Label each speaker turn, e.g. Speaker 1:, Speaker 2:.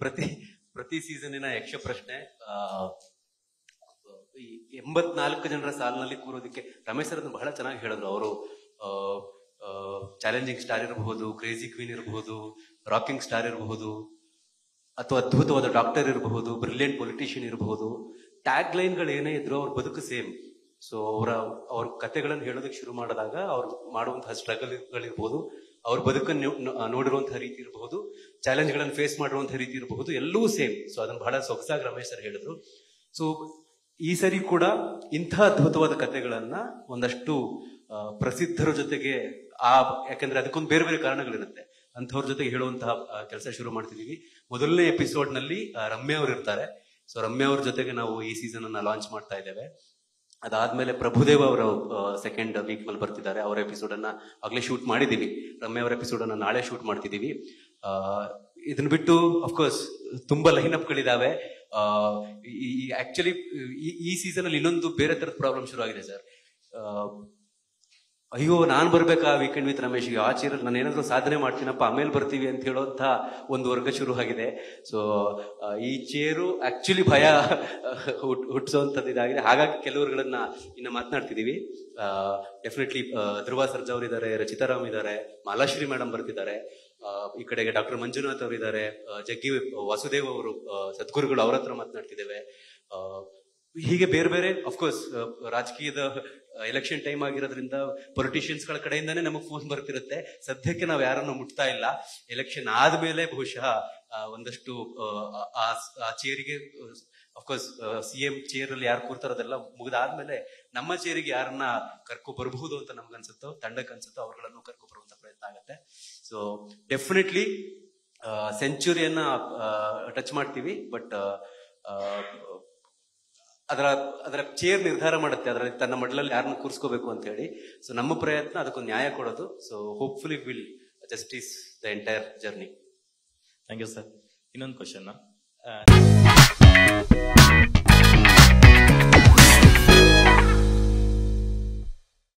Speaker 1: ಪ್ರತಿ ಪ್ರತಿ ಸೀಸನಿನ ಯಕ್ಷ ಪ್ರಶ್ನೆ ಆ, ಈ ಎಂಬತ್ನಾಲ್ಕು ಜನರ ಸಾಲಿನಲ್ಲಿ ಕೂರೋದಕ್ಕೆ ರಮೇಶ್ ಸರ್ ಅದನ್ನ ಬಹಳ ಚೆನ್ನಾಗಿ ಹೇಳಿದ್ರು ಅವರು ಚಾಲೆಂಜಿಂಗ್ ಸ್ಟಾರ್ ಇರಬಹುದು ಕ್ರೇಜಿ ಕ್ವೀನ್ ಇರಬಹುದು ರಾಕಿಂಗ್ ಸ್ಟಾರ್ ಇರಬಹುದು ಅಥವಾ ಅದ್ಭುತವಾದ ಡಾಕ್ಟರ್ ಇರಬಹುದು ಬ್ರಿಲಿಯಂಟ್ ಪೊಲಿಟಿಷಿಯನ್ ಇರಬಹುದು ಟ್ಯಾಗ್ ಲೈನ್ಗಳು ಏನೇ ಇದ್ರು ಅವ್ರ ಬದುಕು ಸೇಮ್ ಸೊ ಅವರ ಅವ್ರ ಕತೆಗಳನ್ನು ಹೇಳೋದಕ್ಕೆ ಶುರು ಮಾಡಿದಾಗ ಅವ್ರು ಮಾಡುವಂತಹ ಸ್ಟ್ರಗಲ್ಗಳಿರ್ಬೋದು ಅವ್ರ ಬದುಕನ್ನು ನೋ- ನೋಡಿರುವಂತಹ ರೀತಿ ಇರಬಹುದು ಚಾಲೆಂಜ್ಗಳನ್ನು ಫೇಸ್ ಮಾಡಿರುವಂತಹ ರೀತಿ ಇರಬಹುದು ಎಲ್ಲವೂ ಸೇಮ್ ಸೊ ಅದನ್ನ ಬಹಳ ಸೊಗಸಾಗಿ ರಮೇಶ್ ಸರ್ ಹೇಳಿದ್ರು ಸೊ ಈ ಸರಿ ಕೂಡ ಇಂಥ ಅದ್ಭುತವಾದ ಕತೆಗಳನ್ನ ಒಂದಷ್ಟು ಆ, ಪ್ರಸಿದ್ಧರ ಜೊತೆಗೆ ಆ ಯಾಕಂದ್ರೆ ಅದಕ್ಕೊಂದು ಬೇರೆ ಬೇರೆ ಕಾರಣಗಳಿರುತ್ತೆ ಅಂಥವ್ರ ಜೊತೆಗೆ ಹೇಳುವಂತಹ ಕೆಲಸ ಶುರು ಮಾಡ್ತಿದೀವಿ ಮೊದಲನೇ ಎಪಿಸೋಡ್ ನಲ್ಲಿ ಆ, ರಮ್ಯಾ ಅವ್ರು ಇರ್ತಾರೆ ಸೊ ರಮ್ಯಾ ಅವ್ರ ಜೊತೆಗೆ ನಾವು ಈ ಸೀಸನ್ ಅನ್ನ ಲಾಂಚ್ ಮಾಡ್ತಾ ಇದ್ದೇವೆ ಅದಾದ್ಮೇಲೆ ಪ್ರಭುದೇವ ಅವರು ಸೆಕೆಂಡ್ ವೀಕ್ ನಲ್ಲಿ ಬರ್ತಿದ್ದಾರೆ ಅವರ ಎಪಿಸೋಡ್ ಅನ್ನ ಆಗ್ಲೇ ಶೂಟ್ ಮಾಡಿದೀವಿ ರಮ್ಯ ಅವರ ಎಪಿಸೋಡ್ ಅನ್ನ ನಾಳೆ ಶೂಟ್ ಮಾಡ್ತಿದೀವಿ ಆ, ಇದನ್ನ ಬಿಟ್ಟು ಅಫ್ಕೋರ್ಸ್ ತುಂಬಾ ಲೈನ್ ಗಳಿದಾವೆ ಈ ಆಕ್ಚುಲಿ ಈ ಸೀಸನ್ ಅಲ್ಲಿ ಇನ್ನೊಂದು ಬೇರೆ ತರದ ಪ್ರಾಬ್ಲಮ್ ಶುರು ಆಗಿದೆ ಸರ್ ಅಯ್ಯೋ ನಾನ್ ಬರ್ಬೇಕಾ ವೀಕೆಂಡ್ ವಿತ್ ರಮೇಶ್ಗೆ ಆ ಚೀರಲ್ಲಿ ನಾನು ಏನಾದ್ರು ಸಾಧನೆ ಮಾಡ್ತೀನಪ್ಪ ಆಮೇಲೆ ಬರ್ತೀವಿ ಅಂತ ಹೇಳೋಂತ ಒಂದು ವರ್ಗ ಶುರು ಆಗಿದೆ ಸೊ ಈ ಚೇರು ಆಕ್ಚುಲಿ ಭಯ ಹುಟ್ ಹುಟ್ಟಿಸೋಂಥದ್ದು ಇದಾಗಿದೆ ಹಾಗಾಗಿ ಕೆಲವರುಗಳನ್ನ ಇನ್ನ ಮಾತನಾಡ್ತಿದೀವಿ ಡೆಫಿನೆಟ್ಲಿ ಧ್ರುವ ಸರ್ಜಾ ಅವರು ಇದ್ದಾರೆ ರಚಿತಾರಾಮ್ ಇದ್ದಾರೆ ಮಾಲಾಶ್ರೀ ಮೇಡಮ್ ಬರ್ತಿದ್ದಾರೆ ಆ, ಈ ಕಡೆಗೆ ಡಾಕ್ಟರ್ ಮಂಜುನಾಥ್ ಅವರು ಇದ್ದಾರೆ ಜಗ್ಗಿ ವಾಸುದೇವ್ ಅವರು ಆ, ಸದ್ಗುರುಗಳು ಅವ್ರ ಹತ್ರ ಮಾತನಾಡ್ತಿದ್ದೇವೆ ಆ, ಹೀಗೆ ಬೇರೆ ಬೇರೆ ಅಫ್ಕೋರ್ಸ್ ರಾಜಕೀಯದ ಎಲೆಕ್ಷನ್ ಟೈಮ್ ಆಗಿರೋದ್ರಿಂದ ಪೊಲಿಟಿಷಿಯನ್ಸ್ ಗಳ ಕಡೆಯಿಂದಾನೇ ನಮಗೆ ಫೋನ್ ಬರ್ತಿರುತ್ತೆ ಸದ್ಯಕ್ಕೆ ನಾವು ಯಾರನ್ನು ಮುಟ್ತಾ ಇಲ್ಲ ಎಲೆಕ್ಷನ್ ಆದ್ಮೇಲೆ ಬಹುಶಃ ಆ, ಒಂದಷ್ಟು ಆ, ಆ- ಆ ಚೇರಿಗೆ ಅಫ್ಕೋರ್ಸ್ ಸಿ ಎಂ ಚೇರ್ ಅಲ್ಲಿ ಯಾರು ಕೂರ್ತಾರೋದೆಲ್ಲ ಮುಗಿದಾದ್ಮೇಲೆ ನಮ್ಮ ಚೇರಿಗೆ ಯಾರನ್ನ ಕರ್ಕೊ ಬರಬಹುದು ಅಂತ ನಮ್ಗೆ ಅನ್ಸುತ್ತೋ ತಂಡಕ್ಕೆ ಅನ್ಸುತ್ತೋ ಅವ್ರುಗಳನ್ನು ಕರ್ಕೊ ಬರುವಂತ ಪ್ರಯತ್ನ ಆಗುತ್ತೆ ಸೊ ಡೆಫಿನೆಟ್ಲಿ ಸೆಂಚುರಿಯನ್ನ ಟಚ್ ಮಾಡ್ತೀವಿ ಬಟ್ ಅದರ ಅದರ ಚೇರ್ ನಿರ್ಧಾರ ಮಾಡುತ್ತೆ ಅದರಲ್ಲಿ ತನ್ನ ಮಡ್ಲಲ್ಲಿ ಯಾರನ್ನ ಕೂರಿಸ್ಕೋಬೇಕು ಅಂತ ಹೇಳಿ ಸೊ ನಮ್ಮ ಪ್ರಯತ್ನ ಅದಕ್ಕೊಂದು ನ್ಯಾಯ ಕೊಡೋದು so hopefully will justice the entire journey
Speaker 2: thank you sir ಇನ್ನೊಂದು ಕ್ವಶನ್